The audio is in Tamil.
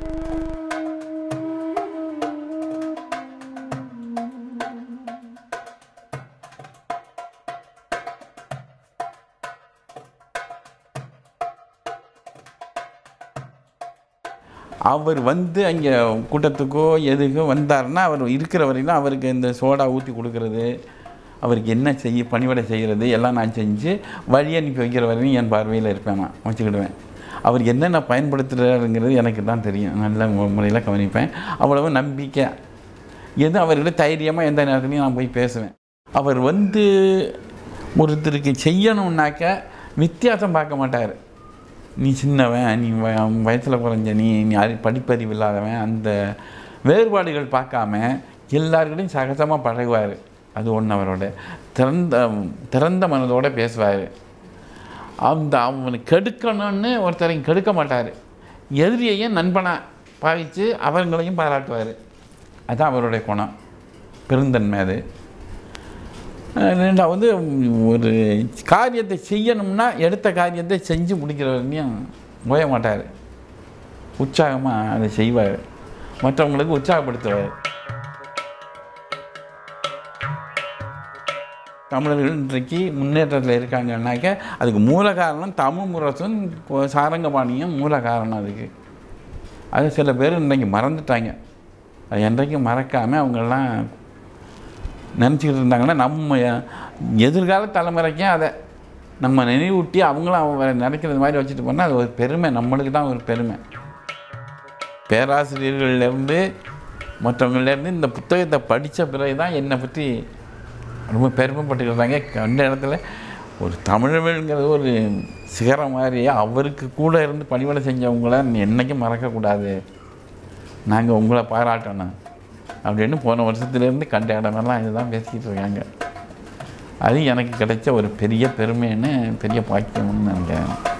அவர் வந்து அங்கே கூட்டத்துக்கோ எதுக்கோ வந்தாருன்னா அவர் இருக்கிற வரையிலும் அவருக்கு இந்த சோடா ஊற்றி கொடுக்கறது அவருக்கு என்ன செய்ய பணிவிடை செய்கிறது எல்லாம் நான் செஞ்சு வழி அனுப்பி வைக்கிற வரையும் என் பார்வையில் இருப்பேன் நான் வச்சுக்கிடுவேன் அவர் என்னென்ன பயன்படுத்துகிறாருங்கிறது எனக்கு தான் தெரியும் நல்ல மு- முறையில் கவனிப்பேன் அவ்வளவு நம்பிக்கை எது அவர்கிட்ட தைரியமாக எந்த நேரத்துலையும் நான் போய் பேசுவேன் அவர் வந்து ஒருத்தருக்கு செய்யணும்னாக்க வித்தியாசம் பார்க்க மாட்டார் நீ சின்னவன் நீ வ- வயசுல குறைஞ்ச நீ நீ அறி படிப்பறிவு இல்லாதவன் அந்த வேறுபாடுகள் பார்க்காம எல்லாருக்கிட்டையும் சகஜமாக பழகுவார் அது ஒன்று அவரோட திறந்த திறந்த மனதோட பேசுவார் அந்த அவனுக்கு கெடுக்கணும்னு ஒருத்தரையும் கெடுக்க மாட்டார் எதிரியையும் நண்பனாக பாவித்து அவங்களையும் பாராட்டுவார் அதுதான் அவருடைய குணம் பெருந்தன்மை அது அஹ் ரெண்டாவது ஒரு காரியத்தை செய்யணும்னா எடுத்த காரியத்தை செஞ்சு முடிக்கிற வரையும் ஓய மாட்டார் உற்சாகமாக அதை செய்வார் மற்றவங்களுக்கு உற்சாகப்படுத்துவார் தமிழர்கள் இன்றைக்கு முன்னேற்றத்தில் இருக்காங்கன்னாக்க அதுக்கு மூல காரணம் தமிழ் முரசும் கொ- சாரங்கபாணியும் மூல காரணம் அதுக்கு அது சில பேர் இன்றைக்கி மறந்துட்டாங்க அது என்றைக்கும் மறக்காமல் அவங்கெல்லாம் நினச்சிக்கிட்டு இருந்தாங்கன்னா நம்ம எதிர்கால தலைமுறைக்கும் அதை நம்ம நினைவூட்டி அவங்களும் அவங்க நினைக்கிறது மாதிரி வச்சுட்டு போனால் அது ஒரு பெருமை நம்மளுக்கு தான் ஒரு பெருமை பேராசிரியர்கள்லேருந்து மற்றவங்கள்லேருந்து இந்த புத்தகத்தை படித்த பிறகு தான் என்னை பற்றி ரொம்ப பெருமைப்பட்டுக்கிறாங்க கண்ட இடத்துல ஒரு தமிழர்கள்ங்கிறது ஒரு சிகரம் மாதிரி அவருக்கு கூட இருந்து பணிவிடை செஞ்சவங்கள என்றைக்கும் மறக்கக்கூடாது நாங்கள் உங்களை பாராட்டணும் அப்படின்னு போன வருஷத்துலேருந்து கண்ட இடமெல்லாம் இதுதான் பேசிக்கிட்டு இருக்காங்க அது எனக்கு கிடைச்ச ஒரு பெரிய பெருமைன்னு பெரிய பாக்கியம்னு நினைக்கிறேன்